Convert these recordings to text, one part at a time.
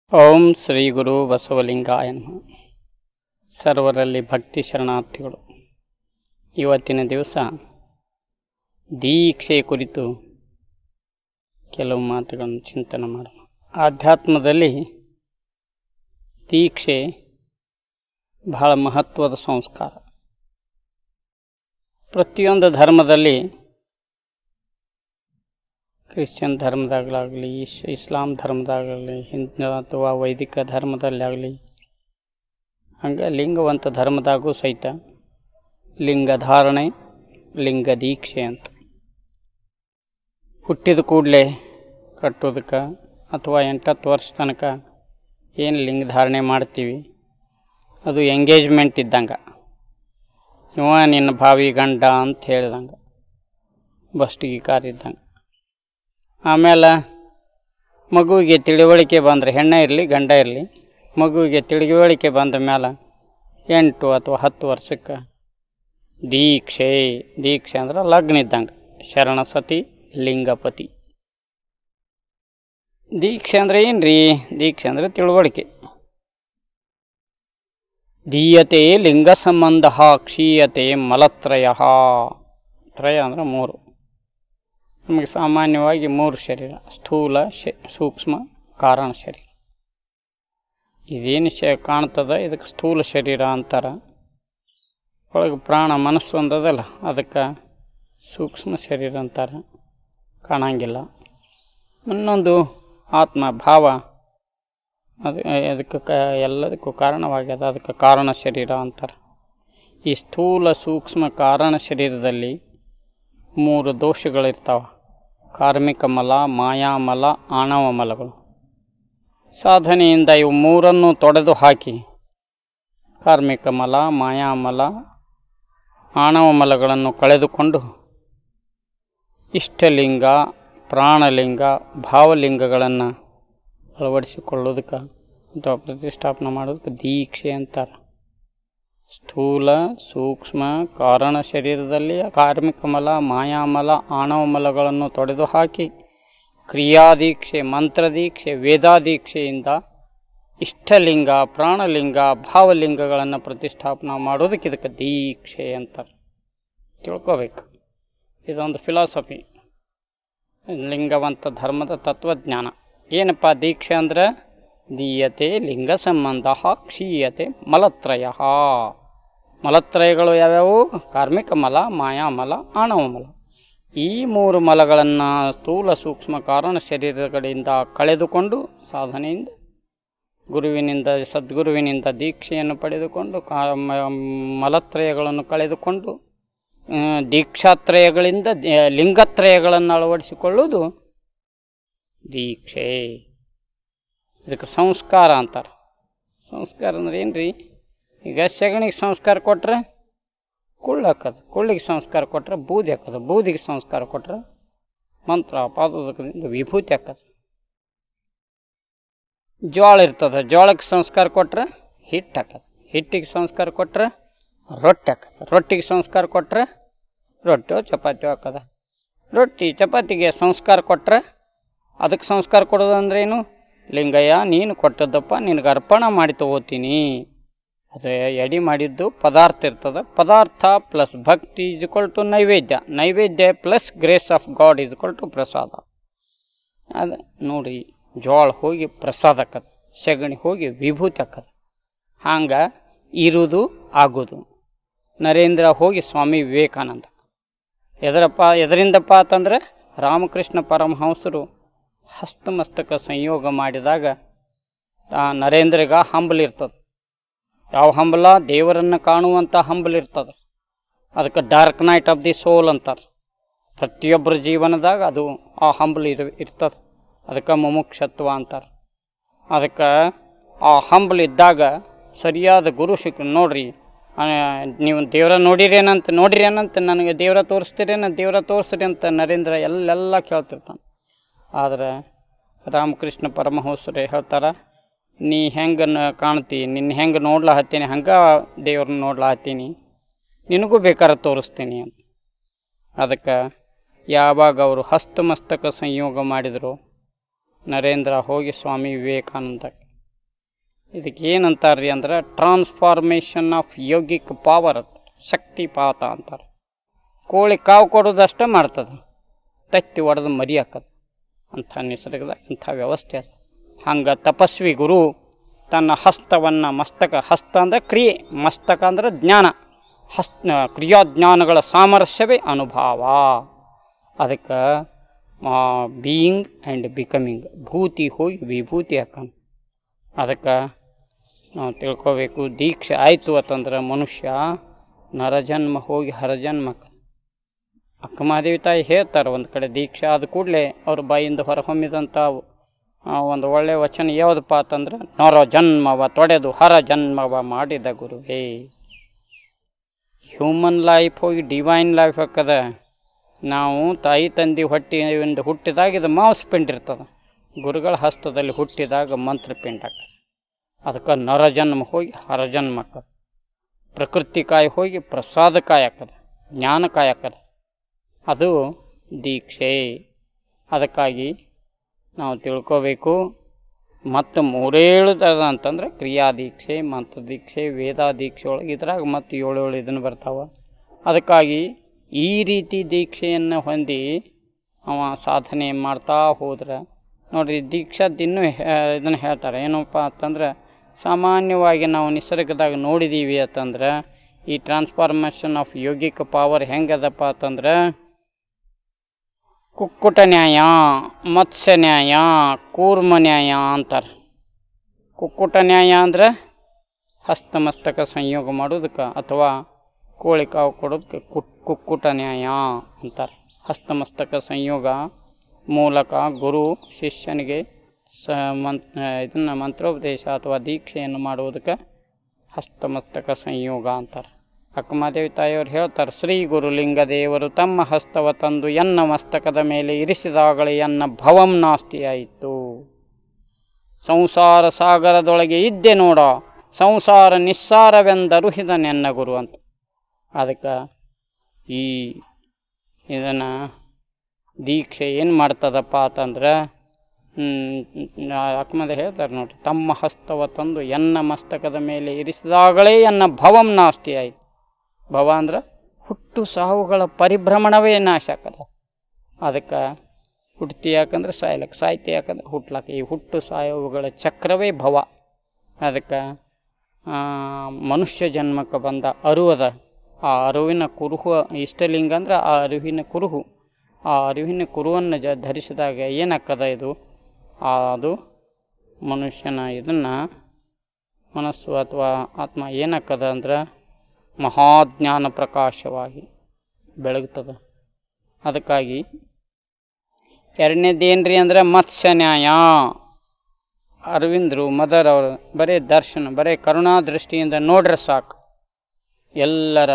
ಓಂ ಶ್ರೀ ಗುರು ಬಸವಲಿಂಗಾಯ ನಮಃ ಸರ್ವರಲ್ಲಿ ಭಕ್ತಿ ಶರಣಾರ್ಥಿಗಳು ಇವತ್ತಿನ ದಿವಸ ದೀಕ್ಷೆ ಕುರಿತು ಕೆಲವು ಮಾತುಗಳನ್ನು ಚಿಂತನೆ ಮಾಡೋಣ ಆಧ್ಯಾತ್ಮದಲ್ಲಿ ದೀಕ್ಷೆ ಬಹಳ ಮಹತ್ವದ ಸಂಸ್ಕಾರ ಪ್ರತಿಯೊಂದು ಧರ್ಮದಲ್ಲಿ ಕ್ರಿಶ್ಚಿಯನ್ ಧರ್ಮದಾಗಲಾಗಲಿ ಇಸ್ ಇಸ್ಲಾಂ ಧರ್ಮದಾಗಲಿ ಹಿಂದೂ ಅಥವಾ ವೈದಿಕ ಧರ್ಮದಲ್ಲಿ ಆಗಲಿ ಹಂಗೆ ಲಿಂಗವಂತ ಧರ್ಮದಾಗೂ ಸಹಿತ ಲಿಂಗ ಧಾರಣೆ ಲಿಂಗ ದೀಕ್ಷೆ ಅಂತ ಹುಟ್ಟಿದ ಕೂಡಲೇ ಕಟ್ಟೋದಕ್ಕೆ ಅಥವಾ ಎಂಟತ್ತು ವರ್ಷ ತನಕ ಏನು ಲಿಂಗ ಧಾರಣೆ ಮಾಡ್ತೀವಿ ಅದು ಎಂಗೇಜ್ಮೆಂಟ್ ಇದ್ದಂಗೆ ಇವ ನಿನ್ನ ಭಾವಿ ಗಂಡ ಅಂತ ಹೇಳ್ದಂಗೆ ಬಸ್ಟಿಗೆ ಕಾರ್ ಇದ್ದಂಗೆ ಆಮೇಲೆ ಮಗುವಿಗೆ ತಿಳಿವಳಿಕೆ ಬಂದರೆ ಹೆಣ್ಣೆ ಇರಲಿ ಗಂಡ ಇರಲಿ ಮಗುವಿಗೆ ತಿಳಿವಳಿಕೆ ಬಂದ ಮೇಲೆ ಎಂಟು ಅಥವಾ ಹತ್ತು ವರ್ಷಕ್ಕೆ ದೀಕ್ಷೆ ದೀಕ್ಷೆ ಅಂದ್ರೆ ಲಗ್ನ ಇದ್ದಂಗೆ ಶರಣ ಸತಿ ಲಿಂಗಪತಿ ದೀಕ್ಷೆ ಅಂದ್ರೆ ಏನು ರೀ ದೀಕ್ಷೆ ಅಂದರೆ ತಿಳುವಳಿಕೆ ದೀಯತೆ ಲಿಂಗ ಸಂಬಂಧ ಕ್ಷೀಯತೆ ಮಲತ್ರಯ ತ್ರಯ ಅಂದ್ರೆ ಮೂರು ನಮಗೆ ಸಾಮಾನ್ಯವಾಗಿ ಮೂರು ಶರೀರ ಸ್ಥೂಲ ಶ ಸೂಕ್ಷ್ಮ ಕಾರಣ ಶರೀರ ಇದೇನು ಶ ಕಾಣ್ತದ ಇದಕ್ಕೆ ಸ್ಥೂಲ ಶರೀರ ಅಂತಾರೆ ಒಳಗೆ ಪ್ರಾಣ ಮನಸ್ಸು ಒಂದದಲ್ಲ ಅದಕ್ಕೆ ಸೂಕ್ಷ್ಮ ಶರೀರ ಅಂತಾರೆ ಕಾಣಂಗಿಲ್ಲ ಇನ್ನೊಂದು ಆತ್ಮ ಭಾವ ಅದು ಅದಕ್ಕೆ ಕ ಎಲ್ಲದಕ್ಕೂ ಕಾರಣವಾಗ್ಯದ ಅದಕ್ಕೆ ಕಾರಣ ಶರೀರ ಅಂತಾರೆ ಈ ಸ್ಥೂಲ ಸೂಕ್ಷ್ಮ ಕಾರಣ ಶರೀರದಲ್ಲಿ ಮೂರು ದೋಷಗಳಿರ್ತಾವೆ ಕಾರ್ಮಿಕ ಮಲ ಮಾಯಾಮಲ ಆಣವ ಮಲಗಳು ಸಾಧನೆಯಿಂದ ಇವು ಮೂರನ್ನು ತೊಡೆದು ಹಾಕಿ ಕಾರ್ಮಿಕ ಮಲ ಮಾಯಾಮಲ ಆಣವ ಮಲಗಳನ್ನು ಕಳೆದುಕೊಂಡು ಇಷ್ಟಲಿಂಗ ಪ್ರಾಣಲಿಂಗ ಭಾವಲಿಂಗಗಳನ್ನು ಅಳವಡಿಸಿಕೊಳ್ಳೋದಕ್ಕೆ ಅಥವಾ ಪ್ರತಿಷ್ಠಾಪನೆ ಮಾಡೋದಕ್ಕೆ ದೀಕ್ಷೆ ಅಂತಾರೆ ಸ್ಥೂಲ ಸೂಕ್ಷ್ಮ ಕಾರಣ ಶರೀರದಲ್ಲಿ ಕಾರ್ಮಿಕ ಮಲ ಮಾಯಾಮಲ ಆಣವ ಮಲಗಳನ್ನು ತೊಡೆದು ಹಾಕಿ ಕ್ರಿಯಾದೀಕ್ಷೆ ಮಂತ್ರದೀಕ್ಷೆ ವೇದಾದೀಕ್ಷೆಯಿಂದ ಇಷ್ಟಲಿಂಗ ಪ್ರಾಣಲಿಂಗ ಭಾವಲಿಂಗಗಳನ್ನು ಪ್ರತಿಷ್ಠಾಪನೆ ಮಾಡೋದಕ್ಕೆ ಇದಕ್ಕೆ ದೀಕ್ಷೆ ಅಂತಾರೆ ತಿಳ್ಕೋಬೇಕು ಇದೊಂದು ಫಿಲಾಸಫಿ ಲಿಂಗವಂತ ಧರ್ಮದ ತತ್ವಜ್ಞಾನ ಏನಪ್ಪ ದೀಕ್ಷೆ ಅಂದ್ರೆ ದೀಯತೆ ಲಿಂಗ ಸಂಬಂಧ ಕ್ಷೀಯತೆ ಮಲತ್ರಯ ಮಲತ್ರಯಗಳು ಯಾವ್ಯಾವು ಕಾರ್ಮಿಕ ಮಲ ಮಾಯಾಮಲ ಆಣವ ಮಲ ಈ ಮೂರು ಮಲಗಳನ್ನು ಸ್ಥೂಲ ಸೂಕ್ಷ್ಮ ಕಾರಣ ಶರೀರಗಳಿಂದ ಕಳೆದುಕೊಂಡು ಸಾಧನೆಯಿಂದ ಗುರುವಿನಿಂದ ಸದ್ಗುರುವಿನಿಂದ ದೀಕ್ಷೆಯನ್ನು ಪಡೆದುಕೊಂಡು ಕಾ ಮ- ಮಲತ್ರಯಗಳನ್ನು ಕಳೆದುಕೊಂಡು ಆ, ದೀಕ್ಷಾತ್ರಯಗಳಿಂದ ದ- ಲಿಂಗತ್ರಯಗಳನ್ನು ಅಳವಡಿಸಿಕೊಳ್ಳುವುದು ದೀಕ್ಷೆ ಇದಕ್ಕೆ ಸಂಸ್ಕಾರ ಅಂತಾರೆ ಸಂಸ್ಕಾರ ಅಂದ್ರೆ ಏನು ರೀ ಈಗ ಸೆಗಣಿಗೆ ಸಂಸ್ಕಾರ ಕೊಟ್ರೆ ಕುಳ್ಳು ಹಾಕೋದು ಕುಳ್ಳಿಗೆ ಸಂಸ್ಕಾರ ಕೊಟ್ರೆ ಬೂದಿ ಹಾಕೋದು ಬೂದಿಗೆ ಸಂಸ್ಕಾರ ಕೊಟ್ರೆ ಮಂತ್ರ ಪಾದೋದಕದಿಂದ ವಿಭೂತಿ ಹಾಕೋದು ಜೋಳ ಇರ್ತದೆ ಜೋಳಕ್ಕೆ ಸಂಸ್ಕಾರ ಕೊಟ್ರೆ ಹಿಟ್ಟು ಹಾಕೋದು ಹಿಟ್ಟಿಗೆ ಸಂಸ್ಕಾರ ಕೊಟ್ರೆ ರೊಟ್ಟಿ ಹಾಕೋದು ರೊಟ್ಟಿಗೆ ಸಂಸ್ಕಾರ ಕೊಟ್ರೆ ರೊಟ್ಟಿಯೋ ಚಪಾತಿಯೋ ಹಾಕೋದ ರೊಟ್ಟಿ ಚಪಾತಿಗೆ ಸಂಸ್ಕಾರ ಕೊಟ್ರೆ ಅದಕ್ಕೆ ಸಂಸ್ಕಾರ ಕೊಡೋದು ಅಂದ್ರೇನು ಲಿಂಗಯ್ಯ ನೀನು ಕೊಟ್ಟದ್ದಪ್ಪ ನಿನಗೆ ಅರ್ಪಣೆ ಮಾಡಿ ತಗೋತೀನಿ ಅದೇ ಎಡಿ ಮಾಡಿದ್ದು ಪದಾರ್ಥ ಇರ್ತದೆ ಪದಾರ್ಥ ಪ್ಲಸ್ ಭಕ್ತಿ is equal to naivedya naivedya plus grace of God is equal to prasad ಅದು ನೋಡಿ ಜೋಳ ಹೋಗಿ ಪ್ರಸಾದ ಹಾಕದು ಸೆಗಣಿ ಹೋಗಿ ವಿಭೂತಿ ಹಾಕದು ಹಂಗೆ ಇರುವುದು ಆಗೋದು ನರೇಂದ್ರ ಹೋಗಿ ಸ್ವಾಮಿ ವಿವೇಕಾನಂದ ಎದರಪ್ಪ ಎದರಿಂದಪ್ಪ ಅಂತಂದ್ರೆ ರಾಮಕೃಷ್ಣ ಪರಮಹಂಸರು ಹಸ್ತಮಸ್ತಕ ಸಂಯೋಗ ಮಾಡಿದಾಗ ಆ ನರೇಂದ್ರಗ ಹಂಬಲ್ ಇರ್ತದೆ ಯಾವ ಹಂಬಲ ದೇವರನ್ನು ಕಾಣುವಂಥ ಹಂಬಲ್ ಇರ್ತದೆ ಅದಕ್ಕೆ dark night of the soul ಅಂತಾರೆ ಪ್ರತಿಯೊಬ್ಬರ ಜೀವನದಾಗ ಅದು ಆ ಹಂಬಲ್ ಇರ್ ಇರ್ತದೆ ಅದಕ್ಕೆ ಮುಮುಕ್ಷತ್ವ ಅಂತಾರೆ ಅದಕ್ಕೆ ಆ ಹಂಬಲ್ ಇದ್ದಾಗ ಸರಿಯಾದ ಗುರು ಸಿಕ್ಕ ನೋಡ್ರಿ ಆ, ನೀವು ದೇವರ ನೋಡಿರೇನಂತ ನೋಡಿರೇನಂತ ನನಗೆ ದೇವರ ತೋರಿಸ್ತೀರೇನ ದೇವರ ತೋರಿಸ್ರಿ ಅಂತ ನರೇಂದ್ರ ಎಲ್ಲೆಲ್ಲ ಕೇಳ್ತಿರ್ತಾನೆ ಆದರೆ ರಾಮಕೃಷ್ಣ ಪರಮಹಂಸರೇ ಹೇಳ್ತಾರೆ ನೀ ಹೆಂಗೆ ನ- ಕಾಣ್ತಿ ನಿನ್ನ ಹೆಂಗೆ ನೋಡ್ಲಾ ಹತ್ತೀನಿ ಹಂಗೆ ದೇವ್ರನ್ನ ನೋಡ್ಲಾ ಹತ್ತೀನಿ ನಿನಗೂ ಬೇಕಾದ್ರೆ ತೋರಿಸ್ತೀನಿ ಅಂತ ಅದಕ್ಕೆ ಯಾವಾಗ ಅವರು ಹಸ್ತಮಸ್ತಕ ಸಂಯೋಗ ಮಾಡಿದರು ನರೇಂದ್ರ ಹೋಗಿ ಸ್ವಾಮಿ ವಿವೇಕಾನಂದ ಇದಕ್ಕೆ ಏನಂತಾರೆ ರೀ ಅಂದ್ರೆ ಟ್ರಾನ್ಸ್ಫಾರ್ಮೇಷನ್ ಆಫ್ ಯೋಗಿಕ್ ಪವರ್ ಶಕ್ತಿಪಾತ ಅಂತಾರೆ ಕೋಳಿ ಕಾವು ಕೊಡೋದಷ್ಟೇ ಮಾಡ್ತದೆ ತತ್ತಿ ಒಡೆದು ಮರಿ ಹಾಕದು ಅಂಥ ನಿಸರ್ಗದ ಇಂಥ ವ್ಯವಸ್ಥೆ ಅದು ಹಂಗೆ ತಪಸ್ವಿ ಗುರು ತನ್ನ ಹಸ್ತವನ್ನು ಮಸ್ತಕ ಹಸ್ತ ಅಂದರೆ ಕ್ರಿಯೆ ಮಸ್ತಕ ಅಂದರೆ ಜ್ಞಾನ ಹಸ್ ಕ್ರಿಯಾಜ್ಞಾನಗಳ ಸಾಮರಸ್ಯವೇ ಅನುಭವ ಅದಕ್ಕೆ ಬೀಯಿಂಗ್ ಆ್ಯಂಡ್ ಬಿಕಮಿಂಗ್ ಭೂತಿ ಹೋಗಿ ವಿಭೂತಿ ಹಾಕೋಣ ಅದಕ್ಕೆ ನಾವು ತಿಳ್ಕೋಬೇಕು ದೀಕ್ಷೆ ಆಯಿತು ಅಂತಂದ್ರೆ ಮನುಷ್ಯ ನರಜನ್ಮ ಹೋಗಿ ಹರಜನ್ಮಕ್ಕೆ ಅಕ್ಕಮಾದೇವಿ ತಾಯಿ ಹೇಳ್ತಾರೆ ಒಂದು ಕಡೆ ದೀಕ್ಷೆ ಆದ ಕೂಡಲೇ ಅವ್ರ ಬಾಯಿಂದ ಹೊರಹೊಮ್ಮಿದಂಥ ಆ, ಒಂದು ಒಳ್ಳೆಯ ವಚನ ಯಾವುದಪ್ಪ ಅಂತಂದ್ರೆ ನರ ಜನ್ಮವ ತೊಡೆದು ಹರ ಜನ್ಮವ ಮಾಡಿದ ಗುರುವೇ ಹ್ಯೂಮನ್ ಲೈಫ್ ಹೋಗಿ ಡಿವೈನ್ ಲೈಫ್ ಹಾಕದ ನಾವು ತಾಯಿ ತಂದೆ ಹೊಟ್ಟೆಯಿಂದ ಹುಟ್ಟಿದಾಗ ಇದು ಮಾಂಸ ಪಿಂಡ್ ಇರ್ತದೆ ಗುರುಗಳ ಹಸ್ತದಲ್ಲಿ ಹುಟ್ಟಿದಾಗ ಮಂತ್ರ ಪಿಂಡ್ ಹಾಕದ ಅದಕ್ಕೆ ನರಜನ್ಮ ಹೋಗಿ ಹರಜನ್ಮ ಹಾಕದ ಪ್ರಕೃತಿ ಕಾಯಿ ಹೋಗಿ ಪ್ರಸಾದ ಕಾಯಿ ಹಾಕದ ಜ್ಞಾನ ಕಾಯಿ ಹಾಕದ ಅದು ದೀಕ್ಷೆ ಅದಕ್ಕಾಗಿ ನಾವು ತಿಳ್ಕೋಬೇಕು ಮತ್ತು ಮೂರೇಳು ಥರದ ಅಂತಂದ್ರೆ ಕ್ರಿಯಾ ದೀಕ್ಷೆ ಮಂತ್ರ ದೀಕ್ಷೆ ವೇದ ದೀಕ್ಷೆ ಒಳಗೆ ಇದ್ರಾಗ ಮತ್ತು ಏಳು ಏಳು ಇದನ್ನು ಬರ್ತಾವೆ ಅದಕ್ಕಾಗಿ ಈ ರೀತಿ ದೀಕ್ಷೆಯನ್ನು ಹೊಂದಿ ಅವ ಸಾಧನೆ ಮಾಡ್ತಾ ಹೋದ್ರೆ ನೋಡ್ರಿ ದೀಕ್ಷಾದ್ದು ಇನ್ನೂ ಇದನ್ನು ಹೇಳ್ತಾರೆ ಏನಪ್ಪ ಅಂತಂದ್ರೆ ಸಾಮಾನ್ಯವಾಗಿ ನಾವು ನಿಸರ್ಗದಾಗ ನೋಡಿದ್ದೀವಿ ಅಂತಂದ್ರೆ ಈ ಟ್ರಾನ್ಸ್ಫಾರ್ಮೇಷನ್ ಆಫ್ ಯೋಗಿಕ್ ಪವರ್ ಹೆಂಗದಪ್ಪ ಅಂತಂದ್ರೆ ಕುಕ್ಕುಟ ನ್ಯಾಯ ಮತ್ಸ್ಯ ನ್ಯಾಯ ಕೂರ್ಮ ನ್ಯಾಯ ಅಂತಾರೆ ಕುಕ್ಕುಟ ನ್ಯಾಯ ಅಂದ್ರೆ ಹಸ್ತಮಸ್ತಕ ಸಂಯೋಗ ಮಾಡೋದಕ್ಕೆ ಅಥವಾ ಕೋಳಿ ಕಾವು ಕೊಡೋದಕ್ಕೆ ಕುಟ್ ಕುಕ್ಕುಟ ನ್ಯಾಯ ಅಂತಾರೆ ಹಸ್ತಮಸ್ತಕ ಸಂಯೋಗ ಮೂಲಕ ಗುರು ಶಿಷ್ಯನಿಗೆ ಸ ಮಂತ್ ಇದನ್ನು ಮಂತ್ರೋಪದೇಶ ಅಥವಾ ದೀಕ್ಷೆಯನ್ನು ಮಾಡುವುದಕ್ಕೆ ಹಸ್ತಮಸ್ತಕ ಸಂಯೋಗ ಅಂತಾರೆ ಅಕ್ಕಮಾದೇವಿ ತಾಯಿಯವರು ಹೇಳ್ತಾರೆ ಶ್ರೀ ಗುರುಲಿಂಗ ದೇವರು ತಮ್ಮ ಹಸ್ತವ ತಂದು ಎನ್ನ ಮಸ್ತಕದ ಮೇಲೆ ಇರಿಸಿದಾಗಲೇ ಎನ್ನ ಭವಂ ನಾಸ್ತಿಯಾಯಿತು ಸಂಸಾರ ಸಾಗರದೊಳಗೆ ಇದ್ದೆ ನೋಡ ಸಂಸಾರ ನಿಸ್ಸಾರವೆಂದರುಹಿದ ನೆನ್ನ ಗುರು ಅಂತ ಅದಕ್ಕೆ ಈ ಇದನ್ನು ದೀಕ್ಷೆ ಏನು ಮಾಡ್ತದಪ್ಪ ಅಂತಂದ್ರೆ ಅಕ್ಕಮದ ಹೇಳ್ತಾರೆ ನೋಡ್ರಿ ತಮ್ಮ ಹಸ್ತವ ತಂದು ಎನ್ನ ಮಸ್ತಕದ ಮೇಲೆ ಇರಿಸಿದಾಗಲೇ ಎನ್ನ ಭವಂ ನಾಸ್ತಿ ಆಯಿತು ಭವ ಅಂದ್ರೆ ಹುಟ್ಟು ಸಾವುಗಳ ಪರಿಭ್ರಮಣವೇ ನಾಶ ಆಗದ ಅದಕ್ಕೆ ಹುಟ್ತಿ ಯಾಕಂದ್ರೆ ಸಾಯ್ಲಕ್ಕೆ ಸಾಯ್ತಿ ಯಾಕಂದ್ರೆ ಹುಟ್ಲಕ್ಕೆ ಈ ಹುಟ್ಟು ಸಾಯುವುಗಳ ಚಕ್ರವೇ ಭವ ಅದಕ್ಕೆ ಮನುಷ್ಯ ಜನ್ಮಕ್ಕೆ ಬಂದ ಅರುವದ ಆ ಅರಿವಿನ ಕುರುಹು ಇಷ್ಟಲಿಂಗ ಅಂದ್ರೆ ಆ ಅರಿವಿನ ಕುರುಹು ಆ ಅರಿವಿನ ಕುರುವನ್ನು ಜ ಧರಿಸಿದಾಗ ಏನಾಗ್ತದ ಇದು ಆ ಅದು ಮನುಷ್ಯನ ಇದನ್ನು ಮನಸ್ಸು ಅಥವಾ ಆತ್ಮ ಏನಾಗ್ತದ ಅಂದ್ರೆ ಮಹಾಜ್ಞಾನ ಪ್ರಕಾಶವಾಗಿ ಬೆಳಗ್ತದೆ ಅದಕ್ಕಾಗಿ ಎರಡನೇದೇನ್ರಿ ಅಂದ್ರೆ ಮತ್ಸ್ಯ ನ್ಯಾಯ ಅರವಿಂದರು ಮದರ್ ಅವರು ಬರೀ ದರ್ಶನ ಬರೀ ಕರುಣಾ ದೃಷ್ಟಿಯಿಂದ ನೋಡ್ರೆ ಸಾಕು ಎಲ್ಲರ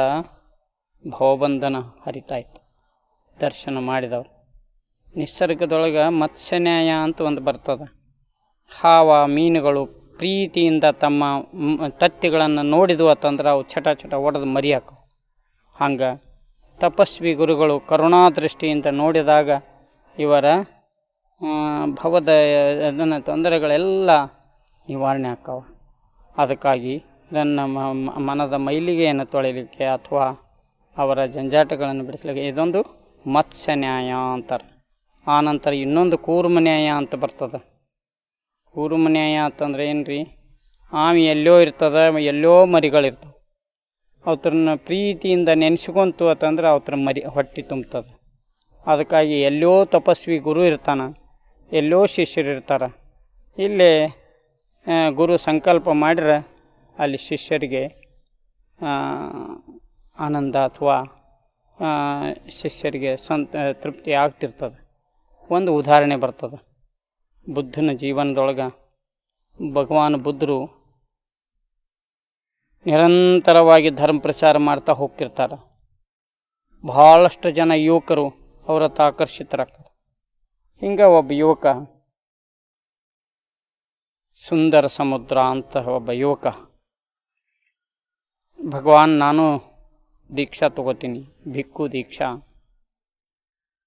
ಭವಬಂಧನ ಹರಿತಾಯ್ತು ದರ್ಶನ ಮಾಡಿದವರು ನಿಸರ್ಗದೊಳಗೆ ಮತ್ಸ್ಯ ನ್ಯಾಯ ಅಂತ ಒಂದು ಬರ್ತದೆ ಹಾವ ಮೀನುಗಳು ಪ್ರೀತಿಯಿಂದ ತಮ್ಮ ಮ್- ತತ್ತಿಗಳನ್ನು ನೋಡಿದ್ವು ಅಂತಂದ್ರೆ ಅವು ಚಟ ಚಟ ಒಡೆದು ಮರಿಯಾಕು ಹಂಗೆ ತಪಸ್ವಿ ಗುರುಗಳು ಕರುಣಾ ದೃಷ್ಟಿಯಿಂದ ನೋಡಿದಾಗ ಇವರ ಆ, ಭವದ ಅದನ್ನು ತೊಂದರೆಗಳೆಲ್ಲ ನಿವಾರಣೆ ಆಕ್ಕವ ಅದಕ್ಕಾಗಿ ನನ್ನ ಮ- ಮ- ಮನದ ಮೈಲಿಗೆಯನ್ನು ತೊಳಿಲಿಕ್ಕೆ ಅಥವಾ ಅವರ ಜಂಜಾಟಗಳನ್ನು ಬಿಡಿಸ್ಲಿಕ್ಕೆ ಇದೊಂದು ಮತ್ಸ್ಯ ನ್ಯಾಯ ಅಂತಾರೆ ಆನಂತರ ಇನ್ನೊಂದು ಕೂರ್ಮ ನ್ಯಾಯ ಅಂತ ಬರ್ತದೆ ಕೂರ್ಮ ನ್ಯಾಯ ಅಂತಂದ್ರೆ ಏನು ರೀ ಆಮಿ ಎಲ್ಲೋ ಇರ್ತದೆ ಎಲ್ಲೋ ಮರಿಗಳಿರ್ತವೆ ಅವತ್ರನ್ನ ಪ್ರೀತಿಯಿಂದ ನೆನೆಸ್ಕೊಂತು ಅಂತಂದ್ರೆ ಅವತ್ರ ಮರಿ ಹೊಟ್ಟೆ ತುಂಬ್ತದೆ ಅದಕ್ಕಾಗಿ ಎಲ್ಲೋ ತಪಸ್ವಿ ಗುರು ಇರ್ತಾನೆ ಎಲ್ಲೋ ಶಿಷ್ಯರು ಇರ್ತಾರೆ ಇಲ್ಲಿ ಆ, ಗುರು ಸಂಕಲ್ಪ ಮಾಡಿದ್ರೆ ಅಲ್ಲಿ ಶಿಷ್ಯರಿಗೆ ಆ, ಆನಂದ ಅಥವಾ ಆ, ಶಿಷ್ಯರಿಗೆ ಸಂತ ತೃಪ್ತಿ ಆಗ್ತಿರ್ತದೆ ಒಂದು ಉದಾಹರಣೆ ಬರ್ತದೆ ಬುದ್ಧನ ಜೀವನದೊಳಗೆ ಭಗವಾನ್ ಬುದ್ಧರು ನಿರಂತರವಾಗಿ ಧರ್ಮ ಪ್ರಚಾರ ಮಾಡ್ತಾ ಹೋಗ್ತಿರ್ತಾರೆ ಭಾಳಷ್ಟು ಜನ ಯುವಕರು ಅವರತ್ತ ಆಕರ್ಷಿತರಾಗ್ತಾರೆ ಹಿಂಗೆ ಒಬ್ಬ ಯುವಕ ಸುಂದರ ಸಮುದ್ರ ಅಂತ ಒಬ್ಬ ಯುವಕ ಭಗವಾನ್ ನಾನು ದೀಕ್ಷಾ ತಗೋತೀನಿ ಭಿಕ್ಕು ದೀಕ್ಷಾ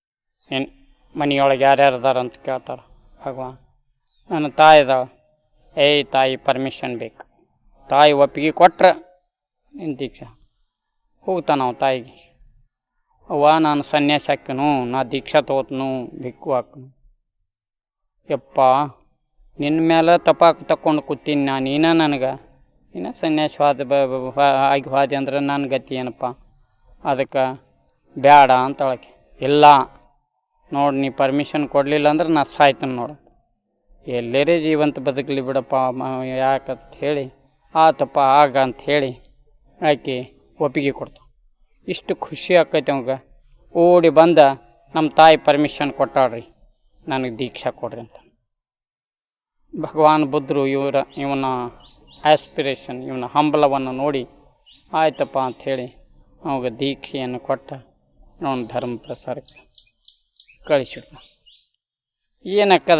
ಏನು ಮನೆಯೊಳಗೆ ಯಾರ್ಯಾರು ಅದಾರ ಅಂತ ಕೇಳ್ತಾರೆ ಭಗವಾನ್ ನನ್ನ ತಾಯಿ ಅದಾಳ ಏಯ್ ತಾಯಿ ಪರ್ಮಿಷನ್ ಬೇಕು ತಾಯಿ ಒಪ್ಪಿಗೆ ಕೊಟ್ರೆ ನಿನ್ನ ದೀಕ್ಷಾ ಹೋಗ್ತಾನ ಅವ ತಾಯಿಗೆ ಅವ್ವ ನಾನು ಸನ್ಯಾಸಿ ಹಾಕನು ನಾ ದೀಕ್ಷಾ ತಗೋತನು ಭಿಕ್ಕು ಹಾಕನು ಯಪ್ಪ ನಿನ್ನ ಮೇಲೆ ತಪಾಕು ತಕ್ಕೊಂಡು ಕೂತೀನಿ ನಾನು ನೀನ ನನಗೆ ನೀನ ಸನ್ಯಾಸಿ ಹೋದ ಬ ಬ- ಹೊ- ಆಗಿ ಹೋದೆ ಅಂದ್ರೆ ನನ್ನ ಗತಿ ಏನಪ್ಪ ಅದಕ್ಕೆ ಬೇಡ ಅಂತ ಹೇಳಕ್ಕೆ ಇಲ್ಲ ನೋಡಿ ನೀ ಪರ್ಮಿಷನ್ ಕೊಡಲಿಲ್ಲ ಅಂದ್ರೆ ನಾ ಸಾಯ್ತೀನಿ ನೋಡು ಎಲ್ಲರೇ ಜೀವಂತ ಬದುಕಲಿ ಬಿಡಪ್ಪ ಮ- ಯಾಕಂತ ಹೇಳಿ ಆತಪ್ಪ ಆಗ ಅಂತ ಹೇಳಿ ಆಕೆ ಒಪ್ಪಿಗೆ ಕೊಡ್ತಾವ ಇಷ್ಟು ಖುಷಿ ಆಕೈತೆ ಅವಾಗ ಓಡಿ ಬಂದ ನಮ್ಮ ತಾಯಿ ಪರ್ಮಿಷನ್ ಕೊಟ್ಟಾಳ್ರಿ ನನಗೆ ದೀಕ್ಷಾ ಕೊಡ್ರಿ ಅಂತ ಭಗವಾನ್ ಬುದ್ಧರು ಇವರ ಇವನ ಆಸ್ಪಿರೇಷನ್ ಇವನ ಹಂಬಲವನ್ನು ನೋಡಿ ಆಯ್ತಪ್ಪ ಅಂಥೇಳಿ ಅವಾಗ ದೀಕ್ಷೆಯನ್ನು ಕೊಟ್ಟ ಅವನ ಧರ್ಮ ಪ್ರಸಾರಕ್ಕೆ ಕಳಿಸಿಡ್ನ ಏನಕ್ಕದ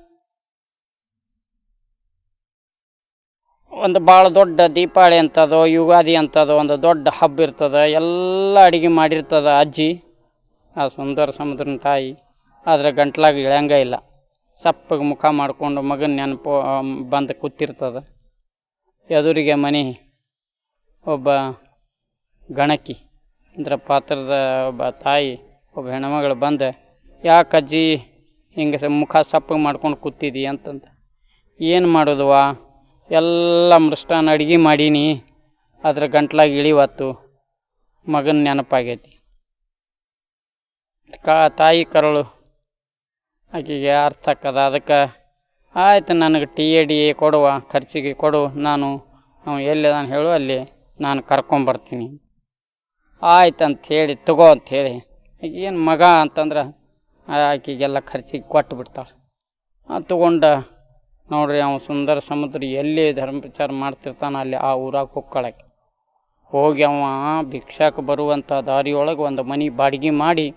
ಒಂದು ಭಾಳ ದೊಡ್ಡ ದೀಪಾವಳಿ ಅಂತದೋ ಯುಗಾದಿ ಅಂತದೋ ಒಂದು ದೊಡ್ಡ ಹಬ್ಬ ಇರ್ತದ ಎಲ್ಲ ಅಡಿಗೆ ಮಾಡಿರ್ತದ ಅಜ್ಜಿ ಆ ಸುಂದರ ಸಮುದ್ರನ ತಾಯಿ ಆದರೆ ಗಂಟ್ಲಾಗ ಇಳ್ಯಂಗ ಇಲ್ಲ ಸಪ್ಪಗೆ ಮುಖ ಮಾಡಿಕೊಂಡು ಮಗನ ನೆನಪು ಬಂದು ಕೂತಿರ್ತದ ಎದುರಿಗೆ ಮನೆ ಒಬ್ಬ ಗಣಕಿ ಅಂದ್ರೆ ಪಾತ್ರದ ಒಬ್ಬ ತಾಯಿ ಒಬ್ಬ ಹೆಣ್ಮಗಳು ಬಂದು ಯಾಕೆ ಅಜ್ಜಿ ಹಿಂಗೆ ಸ- ಮುಖ ಸಪ್ಪಗೆ ಮಾಡ್ಕೊಂಡು ಕೂತಿದಿ ಅಂತಂದ ಏನು ಮಾಡೋದುವಾ ಎಲ್ಲ ಮೃಷ್ಟಾನ ಅಡ್ಗೆ ಮಾಡೀನಿ ಅದ್ರ ಗಂಟ್ಲಾಗ ಇಳಿವತ್ತು ಮಗನ ನೆನಪಾಗೈತಿ ಕಾ ತಾಯಿ ಕರಳು ಆಕೆಗೆ ಅರ್ಥ ಆಕ್ಕದ ಅದಕ್ಕೆ ಆಯ್ತು ನನಗೆ ಟಿ ಎ ಡಿ ಎ ಕೊಡುವ ಖರ್ಚಿಗೆ ಕೊಡು ನಾನು ಅವ್ನು ಎಲ್ಲಿ ನಾನು ಹೇಳು ಅಲ್ಲಿ ನಾನು ಕರ್ಕೊಂಬರ್ತೀನಿ ಆಯ್ತು ಅಂತ ಹೇಳಿ ತಗೋ ಅಂತ ಹೇಳಿ ಏನು ಮಗ ಅಂತಂದ್ರೆ ಆಕೆಗೆಲ್ಲ ಖರ್ಚಿಗೆ ಕೊಟ್ಟು ಬಿಡ್ತಾಳೆ ಆ ತಗೊಂಡ ನೋಡ್ರಿ ಅವ್ನು ಸುಂದರ ಸಮುದ್ರ ಎಲ್ಲಿ ಧರ್ಮ ಪ್ರಚಾರ ಮಾಡ್ತಿರ್ತಾನ ಅಲ್ಲಿ ಆ ಊರಾಗ ಹೊಕ್ಕಳಕ್ಕೆ ಹೋಗಿ ಅವ ಭಿಕ್ಷಾಕ ಬರುವಂಥ ದಾರಿಯೊಳಗೆ ಒಂದು ಮನೆ ಬಾಡಿಗೆ ಮಾಡಿ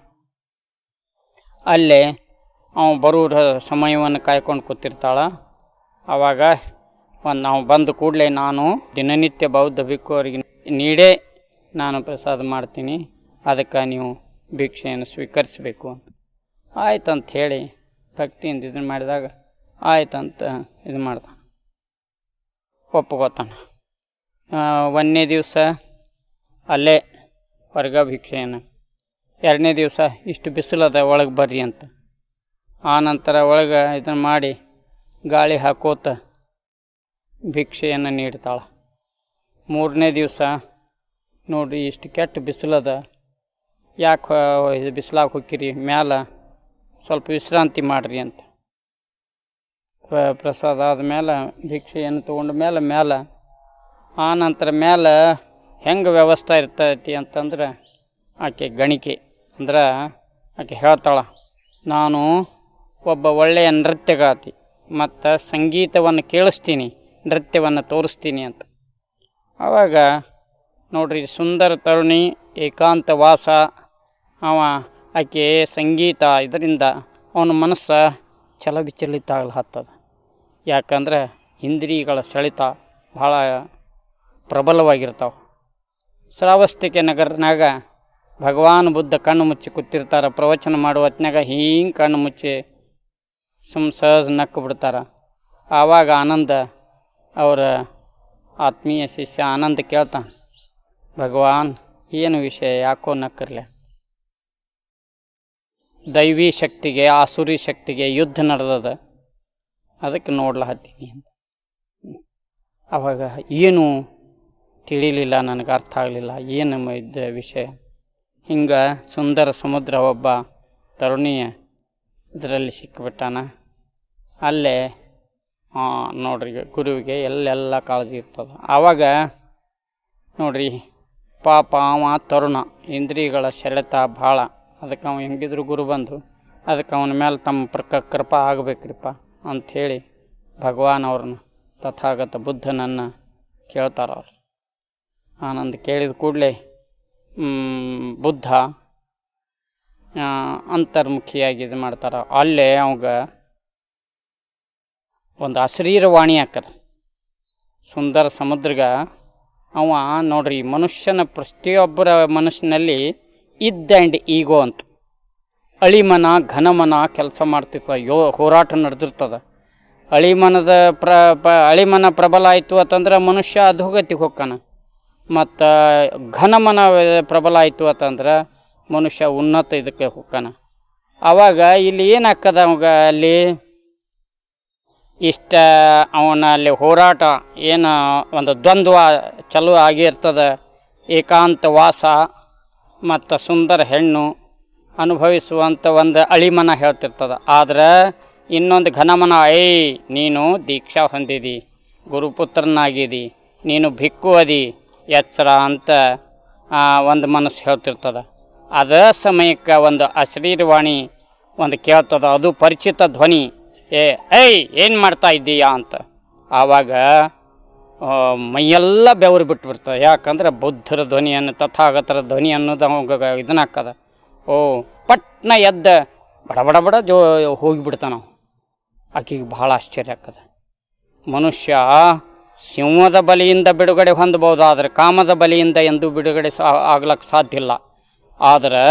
ಅಲ್ಲೇ ಅವ ಬರೋ ಸಮಯವನ್ನು ಕಾಯ್ಕೊಂಡು ಕೂತಿರ್ತಾಳ ಆವಾಗ ಒಂದು ನಾವು ಬಂದ ಕೂಡಲೇ ನಾನು ದಿನನಿತ್ಯ ಬೌದ್ಧ ಭಿಕ್ಕುವರಿಗೆ ನೀಡೇ ನಾನು ಪ್ರಸಾದ ಮಾಡ್ತೀನಿ ಅದಕ್ಕೆ ನೀವು ಭಿಕ್ಷೆಯನ್ನು ಸ್ವೀಕರಿಸಬೇಕು ಅಂತ ಆಯ್ತಂತ ಹೇಳಿ ಭಕ್ತಿಯಿಂದ ಇದನ್ನು ಮಾಡಿದಾಗ ಆಯ್ತಂತ ಇದು ಮಾಡ್ತಾನೆ ಒಪ್ಕೋತಾನೆ ಒಂದನೇ ದಿವಸ ಅಲ್ಲೇ ವರ್ಗ ಭಿಕ್ಷೆಯನ್ನು ಎರಡನೇ ದಿವಸ ಇಷ್ಟು ಬಿಸಿಲದ ಒಳಗೆ ಬರ್ರಿ ಅಂತ ಆ ನಂತರ ಒಳಗೆ ಇದನ್ನು ಮಾಡಿ ಗಾಳಿ ಹಾಕೋತ ಭಿಕ್ಷೆಯನ್ನು ನೀಡ್ತಾಳೆ ಮೂರನೇ ದಿವಸ ನೋಡ್ರಿ ಇಷ್ಟು ಕೆಟ್ಟ ಬಿಸಿಲದ ಯಾಕೆ ಇದು ಬಿಸಿಲಾಗ ಹೋಗಿರಿ ಮ್ಯಾಲ ಸ್ವಲ್ಪ ವಿಶ್ರಾಂತಿ ಮಾಡಿರಿ ಅಂತ ಪ್ರ- ಪ್ರಸಾದ ಆದಮೇಲೆ ಭಿಕ್ಷೆಯನ್ನು ತೊಗೊಂಡ ಮೇಲೆ ಮೇಲೆ ಆ ನಂತರ ಮೇಲೆ ಹೆಂಗೆ ವ್ಯವಸ್ಥೆ ಇರ್ತೈತಿ ಅಂತಂದ್ರೆ ಆಕೆ ಗಣಿಕೆ ಅಂದ್ರೆ ಆಕೆ ಹೇಳ್ತಾಳೆ ನಾನು ಒಬ್ಬ ಒಳ್ಳೆಯ ನೃತ್ಯಗಾತಿ ಮತ್ತು ಸಂಗೀತವನ್ನು ಕೇಳಿಸ್ತೀನಿ ನೃತ್ಯವನ್ನು ತೋರಿಸ್ತೀನಿ ಅಂತ ಆವಾಗ ನೋಡ್ರಿ ಸುಂದರ ತರುಣಿ ಏಕಾಂತ ವಾಸ ಅವ ಆಕೆ ಸಂಗೀತ ಇದರಿಂದ ಅವನ ಮನಸ್ಸು ಚಲಬಿಚಲಿತ ಆಗ್ಲತ್ತದ ಯಾಕಂದ್ರೆ ಇಂದ್ರಿಯಗಳ ಸೆಳೆತ ಭಾಳ ಪ್ರಬಲವಾಗಿರ್ತಾವೆ ಶ್ರಾವಸ್ತಿಕೆ ನಗರನಾಗ ಭಗವಾನ್ ಬುದ್ಧ ಕಣ್ಣು ಮುಚ್ಚಿ ಕೂತಿರ್ತಾರೆ ಪ್ರವಚನ ಮಾಡುವ ಹೊತ್ನ್ಯಾಗ ಹಿಂಗೆ ಕಣ್ಣು ಮುಚ್ಚಿ ಸುಮ್ ಸಹಜ ನಕ್ಕು ಬಿಡ್ತಾರೆ ಆವಾಗ ಆನಂದ ಅವರ ಆತ್ಮೀಯ ಶಿಷ್ಯ ಆನಂದ ಕೇಳ್ತಾನೆ ಭಗವಾನ್ ಏನು ವಿಷಯ ಯಾಕೋ ನಕ್ಕರ್ಲೆ ದೈವಿ ಶಕ್ತಿಗೆ ಆಸುರಿ ಶಕ್ತಿಗೆ ಯುದ್ಧ ನಡೆದದ ಅದಕ್ಕೆ ನೋಡ್ಲ ಹತ್ತೀನಿ ಅಂತ ಅವಾಗ ಏನು ತಿಳಿಲಿಲ್ಲ ನನಗೆ ಅರ್ಥ ಆಗಲಿಲ್ಲ ಏನು ಮ- ಇದ್ದ ವಿಷಯ ಹಿಂಗೆ ಸುಂದರ ಸಮುದ್ರ ಒಬ್ಬ ತರುಣಿಯ ಇದರಲ್ಲಿ ಸಿಕ್ಕಿಬಿಟ್ಟಾನ ಅಲ್ಲೇ ಆ, ನೋಡ್ರಿ ಗುರುವಿಗೆ ಎಲ್ಲೆಲ್ಲ ಕಾಳಜಿ ಇರ್ತದೆ ಆವಾಗ ನೋಡ್ರಿ ಪಾಪ ಅವ ತರುಣ ಇಂದ್ರಿಯಗಳ ಸೆಳೆತ ಭಾಳ ಅದಕ್ಕೆ ಅವ ಹೆಂಗಿದ್ರು ಗುರು ಬಂದು ಅದಕ್ಕೆ ಅವನ ಮೇಲೆ ತಮ್ಮ ಪ್ರಕ ಕೃಪಾ ಆಗಬೇಕ್ರಿಪ್ಪ ಅಂಥೇಳಿ ಭಗವಾನ್ ಅವ್ರನ್ನ ತಥಾಗತ ಬುದ್ಧನನ್ನು ಕೇಳ್ತಾರ ಅವ್ರು ಆನಂದ ಕೇಳಿದ ಕೂಡಲೇ ಬುದ್ಧ ಆ, ಅಂತರ್ಮುಖಿಯಾಗಿ ಇದು ಮಾಡ್ತಾರ ಅಲ್ಲೇ ಅವಾಗ ಒಂದು ಅಶರೀರವಾಣಿ ಹಾಕದ ಸುಂದರ ಸಮುದ್ರಗ ಅವ ನೋಡ್ರಿ ಮನುಷ್ಯನ ಪ್ರತಿಯೊಬ್ಬರ ಮನಸ್ಸಿನಲ್ಲಿ ಇದ್ ಆ್ಯಂಡ್ ಈಗೋ ಅಂತ ಅಳಿಮನ ಘನಮನ ಕೆಲಸ ಮಾಡ್ತಿರ್ತದ ಯೋ ಹೋರಾಟ ನಡೆದಿರ್ತದ ಅಳಿಮನದ ಪ್ರ ಪ ಅಳಿಮನ ಪ್ರಬಲ ಆಯಿತು ಅಂತಂದ್ರೆ ಮನುಷ್ಯ ಅಧೋಗತಿಗೆ ಹೋಗ್ತಾನ ಮತ್ತು ಘನಮನ ಪ್ರಬಲ ಆಯಿತು ಅಂತಂದ್ರೆ ಮನುಷ್ಯ ಉನ್ನತ ಇದಕ್ಕೆ ಹೋಗ್ತಾನ ಆವಾಗ ಇಲ್ಲಿ ಏನಾಗ್ತದ ಅವಾಗ ಅಲ್ಲಿ ಇಷ್ಟ ಅವನ ಅಲ್ಲಿ ಹೋರಾಟ ಏನು ಒಂದು ದ್ವಂದ್ವ ಚಲೋ ಆಗಿರ್ತದೆ ಏಕಾಂತ ವಾಸ ಮತ್ತು ಸುಂದರ ಹೆಣ್ಣು ಅನುಭವಿಸುವಂಥ ಒಂದು ಅಳಿಮನ ಹೇಳ್ತಿರ್ತದೆ ಆದ್ರೆ ಇನ್ನೊಂದು ಘನಮನ ಏಯ್ ನೀನು ದೀಕ್ಷಾ ಹೊಂದಿದಿ ಗುರುಪುತ್ರನಾಗಿದಿ ನೀನು ಭಿಕ್ಕು ಅದಿ ಎಚ್ಚರ ಅಂತ ಆ, ಒಂದು ಮನಸ್ಸು ಹೇಳ್ತಿರ್ತದೆ ಅದ ಸಮಯಕ್ಕೆ ಒಂದು ಅಶರೀರವಾಣಿ ಒಂದು ಕೇಳ್ತದ ಅದು ಪರಿಚಿತ ಧ್ವನಿ ಏ ಏಯ್ ಏನು ಮಾಡ್ತಾ ಇದ್ದೀಯಾ ಅಂತ ಆವಾಗ ಆ, ಮೈಯೆಲ್ಲ ಬೆವರು ಬಿಟ್ಬಿಡ್ತದೆ ಯಾಕಂದ್ರೆ ಬುದ್ಧರ ಧ್ವನಿಯನ್ನು ತಥಾಗತರ ಧ್ವನಿ ಅನ್ನೋದು ಅವಾಗ ಇದನ್ನಾಕ್ಕದ ಓ ಪಟ್ನ ಎದ್ದ ಬಡ ಬಡ ಬಡ ಜೋ ಹೋಗಿಬಿಡ್ತಾನ ನಾವು ಆಕೆಗೆ ಭಾಳ ಆಶ್ಚರ್ಯ ಆಗ್ತದೆ ಮನುಷ್ಯ ಸಿಂಹದ ಬಲಿಯಿಂದ ಬಿಡುಗಡೆ ಹೊಂದಬಹುದು ಆದರೆ ಕಾಮದ ಬಲಿಯಿಂದ ಎಂದೂ ಬಿಡುಗಡೆ ಸಾ ಆಗ್ಲಕ್ಕೆ ಸಾಧ್ಯ ಇಲ್ಲ ಆದ್ರೆ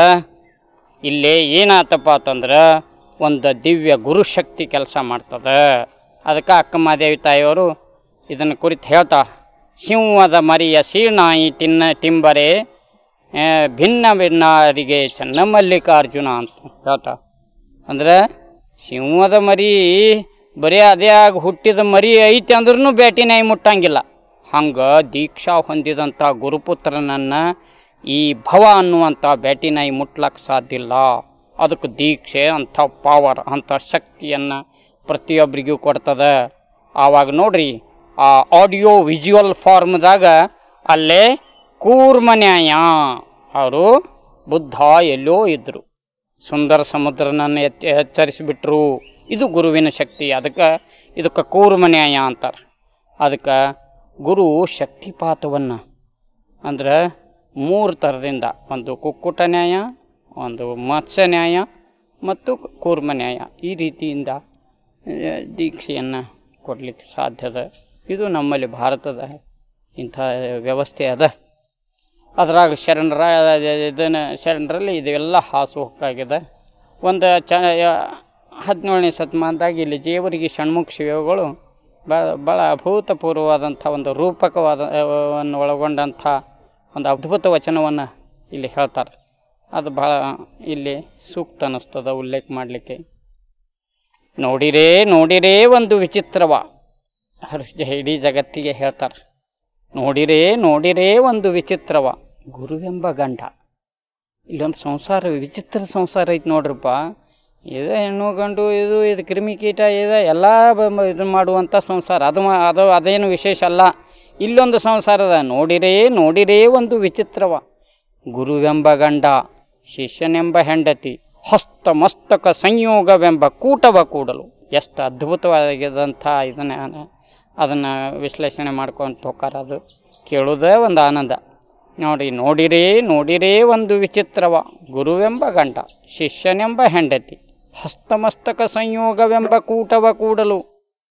ಇಲ್ಲಿ ಏನಾತಪ್ಪ ಅಂತಂದ್ರೆ ಒಂದು ದಿವ್ಯ ಗುರುಶಕ್ತಿ ಕೆಲಸ ಮಾಡ್ತದೆ ಅದಕ್ಕೆ ಅಕ್ಕಮಹಾದೇವಿ ತಾಯಿಯವರು ಇದನ್ನು ಕುರಿತು ಹೇಳ್ತಾ ಸಿಂಹದ ಮರಿಯ ಸೀನಾಯಿ ತಿನ್ನ ತಿಂಬರೆ ಆ, ಭಿನ್ನ ಭಿನ್ನರಿಗೆ ಚೆನ್ನ ಮಲ್ಲಿಕಾರ್ಜುನ ಅಂತ ಹೇಳ್ತಾ ಅಂದ್ರೆ ಸಿಂಹದ ಮರಿ ಬರೀ ಅದೇ ಆಗಿ ಹುಟ್ಟಿದ ಮರಿ ಐತಿ ಅಂದ್ರೂ ಬೇಟಿ ನಾಯಿ ಮುಟ್ಟಂಗಿಲ್ಲ ಹಂಗೆ ದೀಕ್ಷಾ ಹೊಂದಿದಂಥ ಗುರುಪುತ್ರನನ್ನು ಈ ಭವ ಅನ್ನುವಂಥ ಬೇಟಿ ನಾಯಿ ಮುಟ್ಲಕ್ಕೆ ಸಾಧ್ಯ ಇಲ್ಲ ಅದಕ್ಕೆ ದೀಕ್ಷೆ ಅಂಥ ಪವರ್ ಅಂಥ ಶಕ್ತಿಯನ್ನು ಪ್ರತಿಯೊಬ್ಬರಿಗೂ ಕೊಡ್ತದೆ ಆವಾಗ ನೋಡ್ರಿ ಆ ಆಡಿಯೋ ವಿಜುವಲ್ ಫಾರ್ಮ್ದಾಗ ಅಲ್ಲೇ ಕೂರ್ಮನ್ಯಾಯ ಅವರು ಬುದ್ಧ ಎಲ್ಲೋ ಇದ್ದರು ಸುಂದರ ಸಮುದ್ರನನ್ನು ಎಚ್ಚ ಎಚ್ಚರಿಸಿಬಿಟ್ರು ಇದು ಗುರುವಿನ ಶಕ್ತಿ ಅದಕ್ಕೆ ಇದಕ್ಕೆ ಕೂರ್ಮನ್ಯಾಯ ಅಂತಾರೆ ಅದಕ್ಕೆ ಗುರು ಶಕ್ತಿಪಾತವನ್ನು ಅಂದ್ರೆ ಮೂರು ಥರದಿಂದ ಒಂದು ಕುಕ್ಕುಟ ನ್ಯಾಯ ಒಂದು ಮತ್ಸ್ಯ ನ್ಯಾಯ ಮತ್ತು ಕೂರ್ಮ ನ್ಯಾಯ ಈ ರೀತಿಯಿಂದ ಆ, ದೀಕ್ಷೆಯನ್ನು ಕೊಡಲಿಕ್ಕೆ ಸಾಧ್ಯದ ಇದು ನಮ್ಮಲ್ಲಿ ಭಾರತದ ಇಂಥ ವ್ಯವಸ್ಥೆ ಅದ ಅದ್ರಾಗ ಶರಣರ ಇದನ್ನು ಶರಣರಲ್ಲಿ ಇದೆಲ್ಲ ಹಾಸು ಹೊಕ್ಕಾಗಿದೆ ಒಂದು ಚ ಹದಿನೇಳನೇ ಶತಮಾನದಾಗ ಇಲ್ಲಿ ಜೇವರಿಗೆ ಷಣ್ಮುಖ ಶಿವಗಳು ಭಾಳ ಭಾಳ ಅಭೂತಪೂರ್ವವಾದಂಥ ಒಂದು ರೂಪಕವಾದ ವನ್ನು ಒಳಗೊಂಡಂಥ ಒಂದು ಅದ್ಭುತ ವಚನವನ್ನು ಇಲ್ಲಿ ಹೇಳ್ತಾರೆ ಅದು ಭಾಳ ಇಲ್ಲಿ ಸೂಕ್ತ ಅನ್ನಿಸ್ತದ ಉಲ್ಲೇಖ ಮಾಡಲಿಕ್ಕೆ ನೋಡಿರೇ ನೋಡಿರೇ ಒಂದು ವಿಚಿತ್ರವ ಹರ್ಷ ಇಡೀ ಜಗತ್ತಿಗೆ ಹೇಳ್ತಾರೆ ನೋಡಿರೇ ನೋಡಿರೇ ಒಂದು ವಿಚಿತ್ರವ ಗುರುವೆಂಬ ಗಂಡ ಇಲ್ಲೊಂದು ಸಂಸಾರ ವಿಚಿತ್ರ ಸಂಸಾರ ಐತಿ ನೋಡ್ರಪ್ಪ ಇದು ಹೆಣ್ಣು ಗಂಡು ಇದು ಇದು ಕ್ರಿಮಿಕೀಟ ಇದು ಎಲ್ಲ ಇದು ಮಾಡುವಂಥ ಸಂಸಾರ ಅದು ಮಾ- ಅದು ಅದೇನು ವಿಶೇಷ ಅಲ್ಲ ಇಲ್ಲೊಂದು ಸಂಸಾರದ ನೋಡಿರೇ ನೋಡಿರೇ ಒಂದು ವಿಚಿತ್ರವ ಗುರುವೆಂಬ ಗಂಡ ಶಿಷ್ಯನೆಂಬ ಹೆಂಡತಿ ಹಸ್ತ ಮಸ್ತಕ ಸಂಯೋಗವೆಂಬ ಕೂಟವ ಕೂಡಲು ಎಷ್ಟು ಅದ್ಭುತವಾಗಿದಂಥ ಇದನ್ನು ಅದನ್ನು ವಿಶ್ಲೇಷಣೆ ಮಾಡ್ಕೊಂತ ಹೋಗಾರ ಅದು ಕೇಳೋದೇ ಒಂದು ಆನಂದ ನೋಡಿ ನೋಡಿರೇ ನೋಡಿರೇ ಒಂದು ವಿಚಿತ್ರವ ಗುರುವೆಂಬ ಗಂಡ ಶಿಷ್ಯನೆಂಬ ಹೆಂಡತಿ ಹಸ್ತಮಸ್ತಕ ಸಂಯೋಗವೆಂಬ ಕೂಟವ ಕೂಡಲು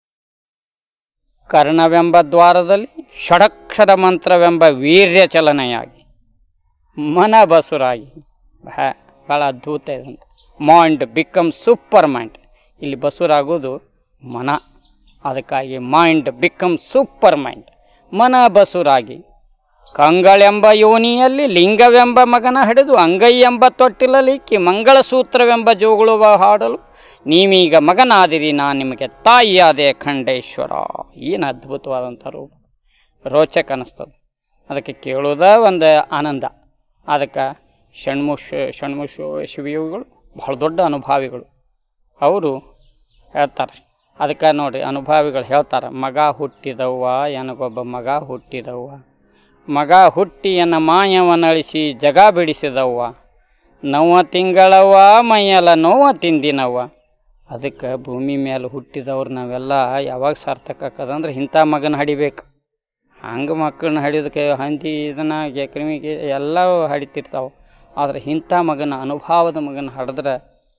ಕರ್ಣವೆಂಬ ದ್ವಾರದಲ್ಲಿ ಷಡಕ್ಷರ ಮಂತ್ರವೆಂಬ ವೀರ್ಯ ಚಲನೆಯಾಗಿ ಮನ ಬಸುರಾಗಿ ಭಾ ಭಾಳ ಅದ್ಭುತ ಇದಂತ ಮೈಂಡ್ ಬಿಕಮ್ ಸೂಪರ್ ಮೈಂಡ್ ಇಲ್ಲಿ ಬಸುರಾಗೋದು ಮನ ಅದಕ್ಕಾಗಿ ಮೈಂಡ್ ಬಿಕಮ್ ಸೂಪರ್ ಮೈಂಡ್ ಮನ ಬಸುರಾಗಿ ಕಂಗಳೆಂಬ ಯೋನಿಯಲ್ಲಿ ಲಿಂಗವೆಂಬ ಮಗನ ಹಿಡಿದು ಅಂಗೈ ಎಂಬ ತೊಟ್ಟಿಲಲಿಕ್ಕಿ ಮಂಗಳಸೂತ್ರವೆಂಬ ಜೋಗುಳುವ ಹಾಡಲು ನೀವೀಗ ಮಗನಾದಿರಿ ನಾ ನಿಮಗೆ ತಾಯಿಯಾದೆ ಖಂಡೇಶ್ವರ ಏನು ಅದ್ಭುತವಾದಂಥ ರೂಪ ರೋಚಕ ಅನ್ನಿಸ್ತದೆ ಅದಕ್ಕೆ ಕೇಳೋದ ಒಂದು ಆನಂದ ಅದಕ್ಕೆ ಷಣ್ಮುಷ ಷಣ್ಮುಷ ಶಿವಯೋಗಿಗಳು ಬಹಳ ದೊಡ್ಡ ಅನುಭಾವಿಗಳು ಅವರು ಹೇಳ್ತಾರೆ ಅದಕ್ಕೆ ನೋಡಿರಿ ಅನುಭಾವಿಗಳು ಹೇಳ್ತಾರೆ ಮಗ ಹುಟ್ಟಿದವ್ವ ನನಗೊಬ್ಬ ಮಗ ಹುಟ್ಟಿದವ್ವ ಮಗ ಹುಟ್ಟಿ ಎನ್ನ ಮಾಯವನಳಿಸಿ ಜಗ ಬಿಡಿಸಿದವ್ವ ನವ ತಿಂಗಳವ್ವ ಮೈಯೆಲ್ಲ ನೋವ ತಿಂದಿನವ್ವ ಅದಕ್ಕೆ ಭೂಮಿ ಮೇಲೆ ಹುಟ್ಟಿದವ್ರು ನಾವೆಲ್ಲ ಯಾವಾಗ ಸಾರ್ಥಕ ಆಕದಂದ್ರೆ ಇಂಥ ಮಗನ ಹಡಿಬೇಕು ಹಂಗೆ ಮಕ್ಕಳನ್ನ ಹಡಿದಕ್ಕೆ ಹಂದಿ ಇದನ್ನು ಕ್ರಿಮಿಗೆ ಎಲ್ಲವೂ ಹಡಿತಿರ್ತಾವೆ ಆದರೆ ಇಂಥ ಮಗನ ಅನುಭವದ ಮಗನ ಹಡಿದ್ರೆ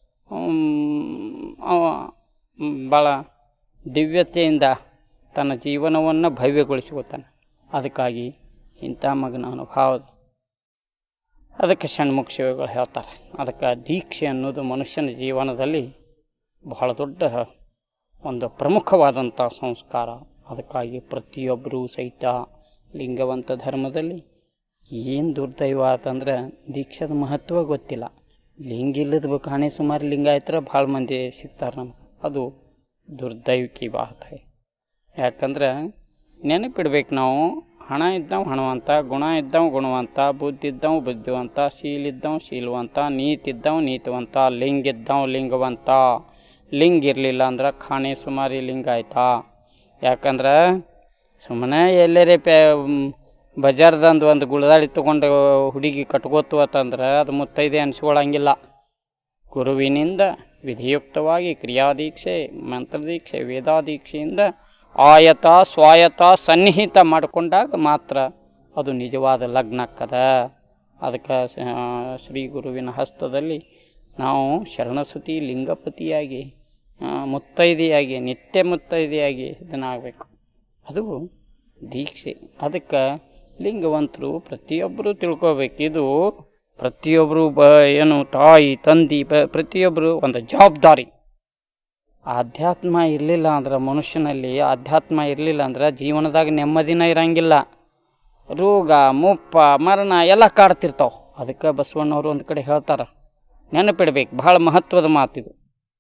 ಅವ ಭಾಳ ದಿವ್ಯತೆಯಿಂದ ತನ್ನ ಜೀವನವನ್ನು ಭವ್ಯಗೊಳಿಸಿಕೊತಾನೆ ಅದಕ್ಕಾಗಿ ಇಂಥ ಮಗನ ಅನುಭವದ ಅದಕ್ಕೆ ಷಣ್ಮುಖ ಶಿವಗಳು ಹೇಳ್ತಾರೆ ಅದಕ್ಕೆ ದೀಕ್ಷೆ ಅನ್ನೋದು ಮನುಷ್ಯನ ಜೀವನದಲ್ಲಿ ಬಹಳ ದೊಡ್ಡ ಒಂದು ಪ್ರಮುಖವಾದಂಥ ಸಂಸ್ಕಾರ ಅದಕ್ಕಾಗಿ ಪ್ರತಿಯೊಬ್ಬರೂ ಸಹಿತ ಲಿಂಗವಂತ ಧರ್ಮದಲ್ಲಿ ಏನು ದುರ್ದೈವ ಆತಂದ್ರೆ ದೀಕ್ಷಾದ ಮಹತ್ವ ಗೊತ್ತಿಲ್ಲ ಲಿಂಗ ಇಲ್ಲದ ಕಾಣೆ ಸುಮಾರು ಲಿಂಗಾಯತರ ಭಾಳ ಮಂದಿ ಸಿಗ್ತಾರೆ ನಮ್ಗೆ ಅದು ದುರ್ದೈವಿಕಿ ಬಾತ್ ಹೈ ಯಾಕಂದ್ರೆ ನೆನಪಿಡ್ಬೇಕು ನಾವು ಹಣ ಇದ್ದವ ಹಣವಂತ ಗುಣ ಇದ್ದವ ಗುಣವಂತ ಬುದ್ಧಿ ಇದ್ದವ ಬುದ್ಧಿವಂತ ಶೀಲ ಇದ್ದವ ಶೀಲವಂತ ನೀತಿ ಇದ್ದವ ನೀತಿವಂತ ಲಿಂಗ ಇದ್ದವ ಲಿಂಗವಂತ ಲಿಂಗ ಇರಲಿಲ್ಲ ಅಂದ್ರೆ ಖಾಣೆ ಸುಮಾರಿ ಲಿಂಗ ಆಯ್ತಾ ಯಾಕಂದ್ರೆ ಸುಮ್ಮನೆ ಎಲ್ಲರೇ ಪೇ ಬಜಾರ್ದಂದು ಒಂದು ಗುಳದಾಳಿ ತೊಗೊಂಡು ಹುಡುಗಿ ಕಟ್ಕೋತು ಅಂತಂದ್ರೆ ಅದು ಮುತ್ತೈದೆ ಅನಿಸ್ಕೊಳ್ಳಂಗಿಲ್ಲ ಗುರುವಿನಿಂದ ವಿಧಿಯುಕ್ತವಾಗಿ ಕ್ರಿಯಾದೀಕ್ಷೆ ಮಂತ್ರದೀಕ್ಷೆ ವೇದಾದೀಕ್ಷೆಯಿಂದ ಆಯತ ಸ್ವಾಯತ ಸನ್ನಿಹಿತ ಮಾಡಿಕೊಂಡಾಗ ಮಾತ್ರ ಅದು ನಿಜವಾದ ಲಗ್ನ ಆಕ್ಕದ ಅದಕ್ಕೆ ಶ್ರೀ ಗುರುವಿನ ಹಸ್ತದಲ್ಲಿ ನಾವು ಶರಣಸುತಿ ಲಿಂಗಪತಿಯಾಗಿ ಆ, ಮುತ್ತೈದೆಯಾಗಿ ನಿತ್ಯ ಮುತ್ತೈದೆಯಾಗಿ ಇದನ್ನಾಗಬೇಕು ಅದು ದೀಕ್ಷೆ ಅದಕ್ಕೆ ಲಿಂಗವಂತರು ಪ್ರತಿಯೊಬ್ಬರು ತಿಳ್ಕೋಬೇಕು ಇದು ಪ್ರತಿಯೊಬ್ಬರು ಬ ಏನು ತಾಯಿ ತಂದೆ ಬ ಪ್ರತಿಯೊಬ್ಬರು ಒಂದು ಜವಾಬ್ದಾರಿ ಆಧ್ಯಾತ್ಮ ಇರಲಿಲ್ಲ ಅಂದ್ರೆ ಮನುಷ್ಯನಲ್ಲಿ ಆಧ್ಯಾತ್ಮ ಇರಲಿಲ್ಲ ಅಂದ್ರೆ ಜೀವನದಾಗ ನೆಮ್ಮದಿನ ಇರಂಗಿಲ್ಲ ರೋಗ ಮುಪ್ಪ ಮರಣ ಎಲ್ಲ ಕಾಡ್ತಿರ್ತಾವೆ ಅದಕ್ಕೆ ಬಸವಣ್ಣವರು ಒಂದು ಕಡೆ ಹೇಳ್ತಾರೆ ನೆನಪಿಡ್ಬೇಕು ಬಹಳ ಮಹತ್ವದ ಮಾತಿದು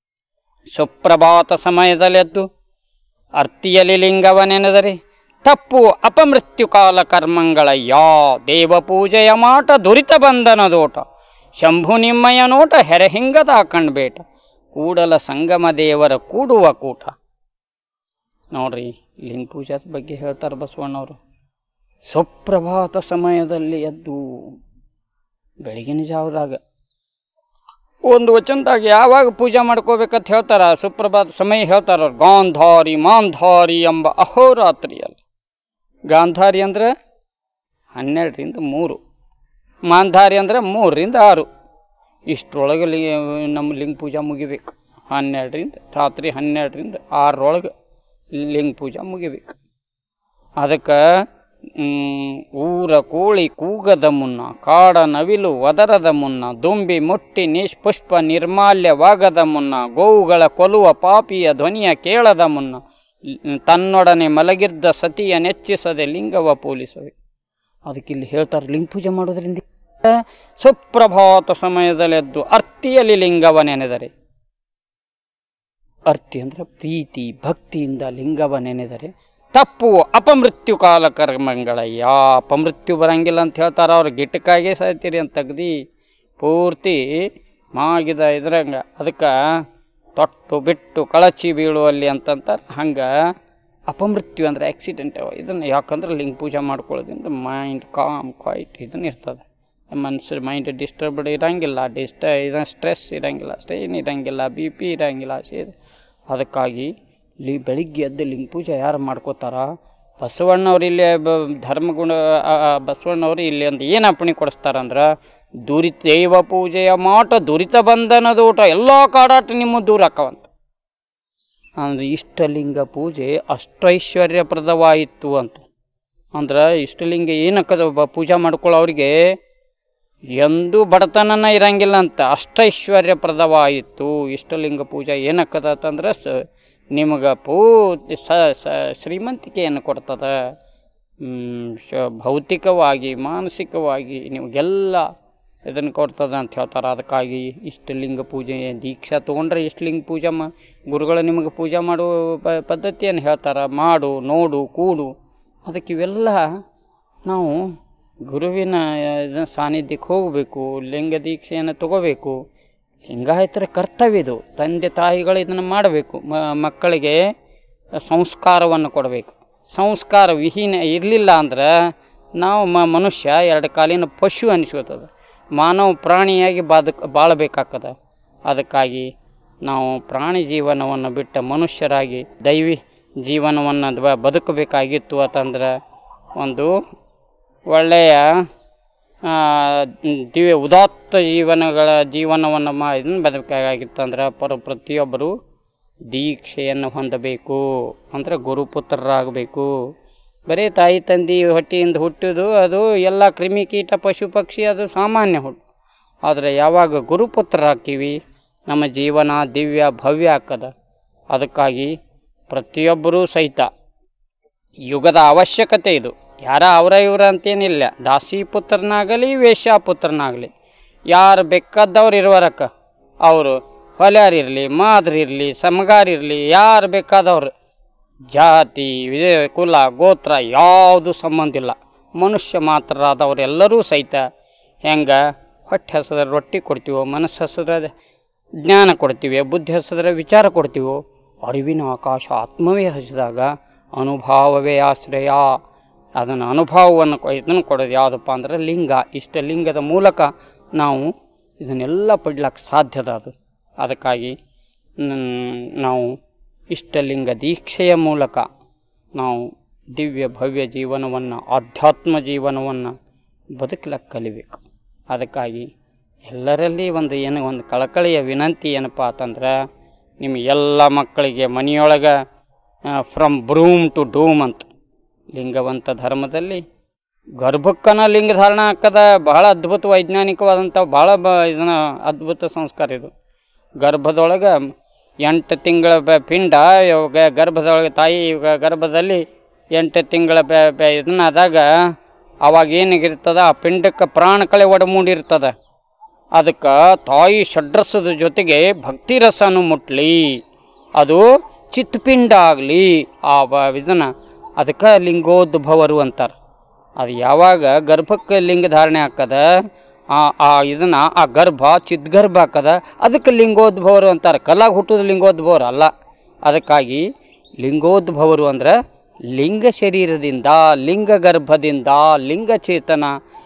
ಸುಪ್ರಭಾತ ಸಮಯದಲ್ಲೆದ್ದು ಅರ್ತಿಯಲಿ ಲಿಂಗವ ನೆನೆದರೆ ತಪ್ಪು ಅಪಮೃತ್ಯು ಕಾಲ ಕರ್ಮಂಗಳ ಯಾ ದೇವ ಪೂಜೆಯ ಮಾಟ ದುರಿತ ಬಂಧನದೋಟ ಶಂಭು ನಿಮ್ಮಯ ನೋಟ ಹೆರೆಹಿಂಗದ ಕಣ್ಬೇಟ ಕೂಡಲ ಸಂಗಮ ದೇವರ ಕೂಡುವ ಕೂಟ ನೋಡ್ರಿ ಲಿಂಗ ಪೂಜಾದ ಬಗ್ಗೆ ಹೇಳ್ತಾರೆ ಬಸವಣ್ಣವರು ಸುಪ್ರಭಾತ ಸಮಯದಲ್ಲಿ ಎದ್ದು ಬೆಳಗಿನ ಜಾವದಾಗ ಒಂದು ವಚನದಾಗ ಯಾವಾಗ ಪೂಜೆ ಮಾಡ್ಕೋಬೇಕಂತ ಹೇಳ್ತಾರ ಸುಪ್ರಭಾತ ಸಮಯ ಹೇಳ್ತಾರ ಅವ್ರು. ಗಾಂಧಾರಿ ಮಾಂಧಾರಿ ಎಂಬ ಅಹೋರಾತ್ರಿಯಲ್ಲಿ ಗಾಂಧಾರಿ ಅಂದ್ರೆ ಹನ್ನೆರಡರಿಂದ ಮೂರು ಮಾಂಧಾರಿ ಅಂದ್ರೆ ಮೂರರಿಂದ ಆರು ಇಷ್ಟರೊಳಗೆ ಲಿ ನಮ್ಮ ಲಿಂಗ ಪೂಜೆ ಮುಗಿಬೇಕು ಹನ್ನೆರಡರಿಂದ ರಾತ್ರಿ ಹನ್ನೆರಡರಿಂದ ಆರರೊಳಗೆ ಲಿಂಗ ಪೂಜೆ ಮುಗಿಬೇಕು ಅದಕ್ಕೆ ಊರ ಕೋಳಿ ಕೂಗದ ಮುನ್ನ ಕಾಡ ನವಿಲು ಒದರದ ಮುನ್ನ ದುಂಬಿ ಮುಟ್ಟಿ ನಿಷ್ಪುಷ್ಪ ನಿರ್ಮಾಲ್ಯವಾಗದ ಮುನ್ನ ಗೋವುಗಳ ಕೊಲುವ ಪಾಪಿಯ ಧ್ವನಿಯ ಕೇಳದ ಮುನ್ನ ಲ್- ತನ್ನೊಡನೆ ಮಲಗಿದ್ದ ಸತಿಯ ನೆಚ್ಚಿಸದೆ ಲಿಂಗವ ಪೋಲಿಸವೆ ಅದಕ್ಕೆ ಇಲ್ಲಿ ಹೇಳ್ತಾರೆ ಲಿಂಗ ಪೂಜೆ ಮಾಡೋದ್ರಿಂದ ಸುಪ್ರಭಾತ ಸಮಯದಲ್ಲೆದ್ದು ಅರ್ತಿಯಲ್ಲಿ ಲಿಂಗವ ನೆನೆದರೆ ಅರ್ತಿ ಅಂದ್ರೆ ಪ್ರೀತಿ ಭಕ್ತಿಯಿಂದ ಲಿಂಗವ ನೆನೆದರೆ ತಪ್ಪು ಅಪಮೃತ್ಯು ಕಾಲ ಕರ್ಮಗಳ ಯಾ ಅಪಮೃತ್ಯು ಬರಂಗಿಲ್ಲ ಅಂತ ಹೇಳ್ತಾರ ಅವ್ರು ಗಿಟ್ಟಕ್ಕಾಗೆ ಸಾಯ್ತೀರಿ ಅಂತ ತೆಗ್ದು ಪೂರ್ತಿ ಮಾಗಿದ ಇದ್ರಂಗ ಅದಕ್ಕೆ ತೊಟ್ಟು ಬಿಟ್ಟು ಕಳಚಿ ಬೀಳುವಲ್ಲಿ ಅಂತಂತಾರೆ ಹಂಗೆ ಅಪಮೃತ್ಯು ಅಂದರೆ ಆಕ್ಸಿಡೆಂಟ್ ಇದನ್ನು ಯಾಕಂದ್ರೆ ಲಿಂಗ ಪೂಜೆ ಮಾಡ್ಕೊಳ್ಳೋದ್ರಿಂದ ಮೈಂಡ್ ಕಾಮ್ ಕ್ವೈಟ್ ಇದನ್ನ ಇರ್ತದೆ ಮನ್ಸು ಮೈಂಡ್ ಡಿಸ್ಟರ್ಬ್ಡ್ ಇರಂಗಿಲ್ಲ ಡಿಸ್ಟ ಇದ ಸ್ಟ್ರೆಸ್ ಇರಂಗಿಲ್ಲ ಸ್ಟ್ರೈನ್ ಇರಂಗಿಲ್ಲ ಬಿ ಪಿ ಇರಂಗಿಲ್ಲ ಸೇರಿ ಅದಕ್ಕಾಗಿ ಲಿ ಬೆಳಿಗ್ಗೆ ಎದ್ದು ಲಿಂಗ ಪೂಜೆ ಯಾರು ಮಾಡ್ಕೋತಾರ ಬಸವಣ್ಣವ್ರು ಇಲ್ಲಿ ಬ ಧರ್ಮಗುಣ ಆ, ಆ, ಬಸವಣ್ಣವ್ರು ಇಲ್ಲಿ ಒಂದು ಏನು ಅಪ್ಪಣೆ ಕೊಡಿಸ್ತಾರಂದ್ರೆ ದುರಿತ ದೈವ ಪೂಜೆಯ ಮಾಟ ದುರಿತ ಬಂಧನದ ಊಟ ಎಲ್ಲ ಕಾಡಾಟ ನಿಮ್ಮ ದೂರ ಆಕ್ಕವಂತ ಅಂದ್ರೆ ಇಷ್ಟಲಿಂಗ ಪೂಜೆ ಅಷ್ಟೈಶ್ವರ್ಯಪ್ರದವಾಯಿತು ಅಂತ ಅಂದ್ರೆ ಇಷ್ಟಲಿಂಗ ಏನಕ್ಕದ ಬ- ಪೂಜೆ ಮಾಡ್ಕೊಳ್ಳೋರಿಗೆ ಎಂದೂ ಬಡತನನ ಇರಂಗಿಲ್ಲ ಅಂತ ಅಷ್ಟೈಶ್ವರ್ಯಪ್ರದವಾಯಿತು ಇಷ್ಟಲಿಂಗ ಪೂಜೆ ಏನಕ್ಕದ ಅಂತಂದ್ರೆ ಸ ನಿಮಗೆ ಪೂರ್ತಿ ಸ ಸ ಶ್ರೀಮಂತಿಕೆಯನ್ನು ಕೊಡ್ತದ ಹ್ಮ್, ಶ- ಭೌತಿಕವಾಗಿ ಮಾನಸಿಕವಾಗಿ ನಿಮಗೆಲ್ಲ ಇದನ್ನು ಕೊಡ್ತದ ಅಂತ ಹೇಳ್ತಾರೆ ಅದಕ್ಕಾಗಿ ಇಷ್ಟಲಿಂಗ ಪೂಜೆ ದೀಕ್ಷಾ ತೊಗೊಂಡ್ರೆ ಇಷ್ಟಲಿಂಗ ಪೂಜೆ ಮಾ ಗುರುಗಳು ನಿಮಗೆ ಪೂಜೆ ಮಾಡುವ ಪ ಪದ್ಧತಿಯನ್ನು ಹೇಳ್ತಾರೆ ಮಾಡು ನೋಡು ಕೂಡು ಅದಕ್ಕೆ ಇವೆಲ್ಲ ನಾವು ಗುರುವಿನ ಇದನ್ನ ಸಾನ್ನಿಧ್ಯಕ್ಕೆ ಹೋಗಬೇಕು ಲಿಂಗ ದೀಕ್ಷೆಯನ್ನು ತಗೋಬೇಕು ಲಿಂಗಾಯತರ ಕರ್ತವ್ಯ ಇದು ತಂದೆ ತಾಯಿಗಳು ಇದನ್ನು ಮಾಡಬೇಕು ಮ- ಮಕ್ಕಳಿಗೆ ಸಂಸ್ಕಾರವನ್ನು ಕೊಡಬೇಕು ಸಂಸ್ಕಾರ ವಿಹೀನ ಇರಲಿಲ್ಲ ಅಂದ್ರೆ ನಾವು ಮ ಮನುಷ್ಯ ಎರಡು ಕಾಲಿನ ಪಶು ಅನಿಸ್ಕೋತದೆ ಮಾನವ ಪ್ರಾಣಿಯಾಗಿ ಬದುಕ ಬಾಳಬೇಕಾಗ್ತದ ಅದಕ್ಕಾಗಿ ನಾವು ಪ್ರಾಣಿ ಜೀವನವನ್ನು ಬಿಟ್ಟ ಮನುಷ್ಯರಾಗಿ ದೈವಿ ಜೀವನವನ್ನು ಬ- ಬದುಕಬೇಕಾಗಿತ್ತು ಅಂತಂದ್ರೆ ಒಂದು ಒಳ್ಳೆಯ ಆ, ದಿವ್ಯ ಉದಾತ್ತ ಜೀವನಗಳ ಜೀವನವನ್ನು ಮಾ ಇದನ್ನು ಬದುಕಬೇಕಾಗಿತ್ತಂದ್ರೆ ಪರ ಪ್ರತಿಯೊಬ್ಬರು ದೀಕ್ಷೆಯನ್ನು ಹೊಂದಬೇಕು ಅಂದರೆ ಗುರುಪುತ್ರರಾಗಬೇಕು ಬರೀ ತಾಯಿ ತಂದೆ ಹೊಟ್ಟೆಯಿಂದ ಹುಟ್ಟಿದು ಅದು ಎಲ್ಲ ಕ್ರಿಮಿಕೀಟ ಪಶು ಪಕ್ಷಿ ಅದು ಸಾಮಾನ್ಯ ಹುಟ್ಟು ಆದರೆ ಯಾವಾಗ ಗುರುಪುತ್ರರಾಗ್ತೀವಿ ನಮ್ಮ ಜೀವನ ದಿವ್ಯ ಭವ್ಯ ಆಗ್ತದ ಅದಕ್ಕಾಗಿ ಪ್ರತಿಯೊಬ್ಬರೂ ಸಹಿತ ಯುಗದ ಅವಶ್ಯಕತೆ ಇದು ಯಾರ ಅವರ ಇವರ ಅಂತೇನಿಲ್ಲ ದಾಸಿ ಪುತ್ರನಾಗಲಿ ವೇಶ್ಯಾಪುತ್ರನಾಗಲಿ ಯಾರು ಬೇಕಾದವ್ರು ಇರುವರಕ್ಕ ಅವರು ಹೊಲ್ಯಾರಿರಲಿ ಮಾದ್ರಿರಲಿ ಸಮಗಾರಿರಲಿ ಯಾರು ಬೇಕಾದವ್ರು ಜಾತಿ ವಿಧ ಕುಲ ಗೋತ್ರ ಯಾವುದು ಸಂಬಂಧ ಇಲ್ಲ ಮನುಷ್ಯ ಮಾತ್ರ ಆದವರೆಲ್ಲರೂ ಸಹಿತ ಹೆಂಗೆ ಹೊಟ್ಟೆ ಹಸಿದ್ರೆ ರೊಟ್ಟಿ ಕೊಡ್ತೀವೋ ಮನಸ್ಸು ಹಸಿದ್ರೆ ಜ್ಞಾನ ಕೊಡ್ತೀವಿ ಬುದ್ಧಿ ಹಸಿದ್ರೆ ವಿಚಾರ ಕೊಡ್ತೀವೋ ಅರಿವಿನ ಆಕಾಶ ಆತ್ಮವೇ ಹಸಿದಾಗ ಅನುಭಾವವೇ ಆಶ್ರಯ ಅದನ್ನು ಅನುಭವವನ್ನು ಕೊ- ಇದನ್ನು ಕೊಡೋದು ಯಾವುದಪ್ಪ ಅಂದ್ರೆ ಲಿಂಗ ಇಷ್ಟ ಲಿಂಗದ ಮೂಲಕ ನಾವು ಇದನ್ನೆಲ್ಲ ಪಡ್ಲಕ್ಕೆ ಸಾಧ್ಯದ ಅದು ಅದಕ್ಕಾಗಿ ನ್- ನಾವು ಇಷ್ಟಲಿಂಗ ದೀಕ್ಷೆಯ ಮೂಲಕ ನಾವು ದಿವ್ಯ ಭವ್ಯ ಜೀವನವನ್ನು ಆಧ್ಯಾತ್ಮ ಜೀವನವನ್ನು ಬದುಕಲಕ್ಕೆ ಕಲಿಬೇಕು ಅದಕ್ಕಾಗಿ ಎಲ್ಲರಲ್ಲಿ ಒಂದು ಏನು ಒಂದು ಕಳಕಳಿಯ ವಿನಂತಿ ಏನಪ್ಪ ಅಂತಂದ್ರೆ ನಿಮ್ಮ ಎಲ್ಲ ಮಕ್ಕಳಿಗೆ ಮನೆಯೊಳಗೆ ಫ್ರಮ್ ಬ್ರೂಮ್ ಟು ಡೂಮ್ ಅಂತ ಲಿಂಗವಂತ ಧರ್ಮದಲ್ಲಿ ಗರ್ಭಕ್ಕನ ಲಿಂಗ ಧಾರಣ ಹಾಕದ ಬಹಳ ಅದ್ಭುತ ವೈಜ್ಞಾನಿಕವಾದಂಥ ಭಾಳ ಬ ಇದನ್ನ ಅದ್ಭುತ ಸಂಸ್ಕಾರ ಇದು ಗರ್ಭದೊಳಗೆ ಎಂಟು ತಿಂಗಳ ಬ- ಪಿಂಡ ಇವಾಗ ಗರ್ಭದೊಳಗೆ ತಾಯಿ ಇವಾಗ ಗರ್ಭದಲ್ಲಿ ಎಂಟು ತಿಂಗಳ ಬೆ ಬೆ ಇದನ್ನ ಆದಾಗ ಅವಾಗ ಏನಾಗಿರ್ತದ ಆ ಪಿಂಡಕ್ಕೆ ಪ್ರಾಣ ಕಳೆ ಒಡಮೂಡಿರ್ತದ ಅದಕ್ಕೆ ತಾಯಿ ಷಡ್ರಸದ ಜೊತೆಗೆ ಭಕ್ತಿ ರಸನು ಮುಟ್ಲಿ ಅದು ಚಿತ್ಪಿಂಡ ಆಗಲಿ ಆ ಬ ಇದನ್ನು ಅದಕ್ಕೆ ಲಿಂಗೋದ್ಭವರು ಅಂತಾರೆ ಅದು ಯಾವಾಗ ಗರ್ಭಕ್ಕೆ ಲಿಂಗ ಧಾರಣೆ ಹಾಕದ ಆ ಆ ಇದನ್ನು ಆ ಗರ್ಭ ಚಿದ್ಗರ್ಭ ಹಾಕದ ಅದಕ್ಕೆ ಲಿಂಗೋದ್ಭವರು ಅಂತಾರೆ ಕಲ್ಲಾಗ ಹುಟ್ಟೋದು ಲಿಂಗೋದ್ಭವರು ಅಲ್ಲ ಅದಕ್ಕಾಗಿ ಲಿಂಗೋದ್ಭವರು ಅಂದ್ರೆ ಲಿಂಗ ಶರೀರದಿಂದ ಲಿಂಗ ಗರ್ಭದಿಂದ ಲಿಂಗ ಚೇತನ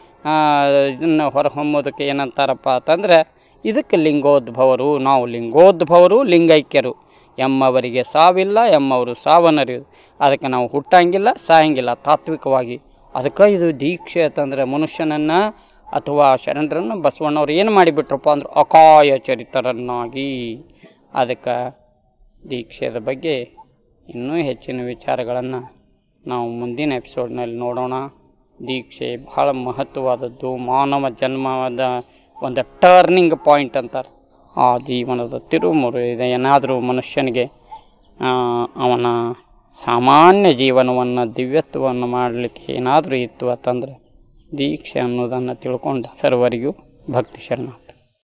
ಇದನ್ನು ಹೊರಹೊಮ್ಮೋದಕ್ಕೆ ಏನಂತಾರಪ್ಪ ಅಂತಂದ್ರೆ ಇದಕ್ಕೆ ಲಿಂಗೋದ್ಭವರು ನಾವು ಲಿಂಗೋದ್ಭವರು ಲಿಂಗೈಕ್ಯರು ಎಮ್ಮವರಿಗೆ ಸಾವಿಲ್ಲ ಎಮ್ಮವರು ಸಾವನ್ನರಿಯುವುದು ಅದಕ್ಕೆ ನಾವು ಹುಟ್ಟಂಗಿಲ್ಲ ಸಾಯಂಗಿಲ್ಲ ತಾತ್ವಿಕವಾಗಿ ಅದಕ್ಕೆ ಇದು ದೀಕ್ಷೆ ಅಂತಂದರೆ ಮನುಷ್ಯನನ್ನು ಅಥವಾ ಶರಣರನ್ನು ಬಸವಣ್ಣವ್ರು ಏನು ಮಾಡಿಬಿಟ್ರಪ್ಪ ಅಂದ್ರೆ ಅಕಾಯ ಚರಿತರನ್ನಾಗಿ ಅದಕ್ಕೆ ದೀಕ್ಷೆದ ಬಗ್ಗೆ ಇನ್ನೂ ಹೆಚ್ಚಿನ ವಿಚಾರಗಳನ್ನು ನಾವು ಮುಂದಿನ ಎಪಿಸೋಡ್ನಲ್ಲಿ ನೋಡೋಣ ದೀಕ್ಷೆ ಬಹಳ ಮಹತ್ವವಾದದ್ದು ಮಾನವ ಜನ್ಮದ ಒಂದು ಟರ್ನಿಂಗ್ ಪಾಯಿಂಟ್ ಅಂತಾರೆ ಆ ಜೀವನದ ತಿರುಮುರು ಇದೆ ಏನಾದರೂ ಮನುಷ್ಯನಿಗೆ ಆ, ಅವನ ಸಾಮಾನ್ಯ ಜೀವನವನ್ನು ದಿವ್ಯತ್ವವನ್ನು ಮಾಡಲಿಕ್ಕೆ ಏನಾದರೂ ಇತ್ತು ಅಂತಂದರೆ ದೀಕ್ಷೆ ಅನ್ನೋದನ್ನು ತಿಳ್ಕೊಂಡು ಸರ್ವರಿಗೂ ಭಕ್ತಿ ಶರಣ